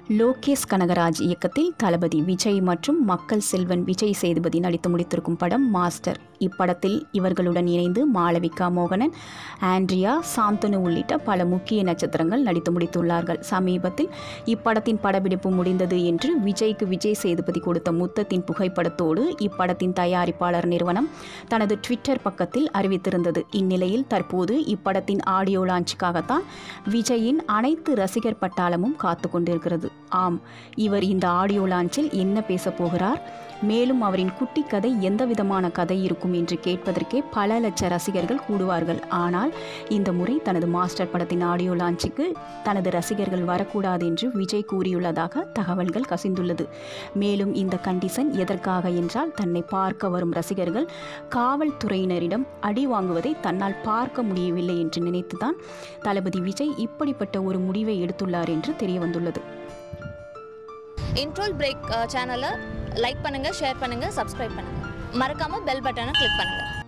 லோகேஷ் கனகராஜ் இயக்கத்தில் தளபதி விஜய் மற்றும் மக்கள் செல்வன் விஜய் சேதுபதி நடித்து முடித்திருக்கும் படம் மாஸ்டர் இப்படத்தில் இவர்களுடன் இணைந்து மாளவிகா மோகனன் ஆண்ட்ரியா சாந்தனு உள்ளிட்ட பல முக்கிய நட்சத்திரங்கள் நடித்து முடித்துள்ளார்கள் சமீபத்தில் இப்படத்தின் படப்பிடிப்பு முடிந்தது என்று விஜய்க்கு விஜய் சேதுபதி கொடுத்த முத்தத்தின் புகைப்படத்தோடு இப்படத்தின் தயாரிப்பாளர் நிறுவனம் தனது ட்விட்டர் பக்கத்தில் அறிவித்திருந்தது இந்நிலையில் தற்போது இப்படத்தின் ஆடியோ லான்ச்சுக்காகத்தான் விஜயின் அனைத்து ரசிகர் பட்டாளமும் காத்து கொண்டிருக்கிறது ஆம் இவர் இந்த ஆடியோ லான்ச்சில் என்ன பேசப் போகிறார் மேலும் அவரின் குட்டி கதை எந்த விதமான கதை இருக்கும் என்று கேட்பதற்கே பல லட்ச ரசிகர்கள் கூடுவார்கள் ஆனால் இந்த முறை தனது மாஸ்டர் படத்தின் ஆடியோ லான்ச்சுக்கு தனது ரசிகர்கள் வரக்கூடாது என்று விஜய் கூறியுள்ளதாக தகவல்கள் கசிந்துள்ளது மேலும் இந்த கண்டிஷன் எதற்காக என்றால் தன்னை பார்க்க வரும் ரசிகர்கள் காவல்துறையினரிடம் அடி வாங்குவதை தன்னால் பார்க்க முடியவில்லை என்று நினைத்துதான் தளபதி விஜய் இப்படிப்பட்ட ஒரு முடிவை எடுத்துள்ளார் என்று தெரிய வந்துள்ளது இன்ட்ரோல் பிரேக் சேனலை லைக் பண்ணுங்கள் ஷேர் பண்ணுங்கள் சப்ஸ்கிரைப் பண்ணுங்கள் மறக்காமல் பெல் பட்டனை கிளிக் பண்ணுங்கள்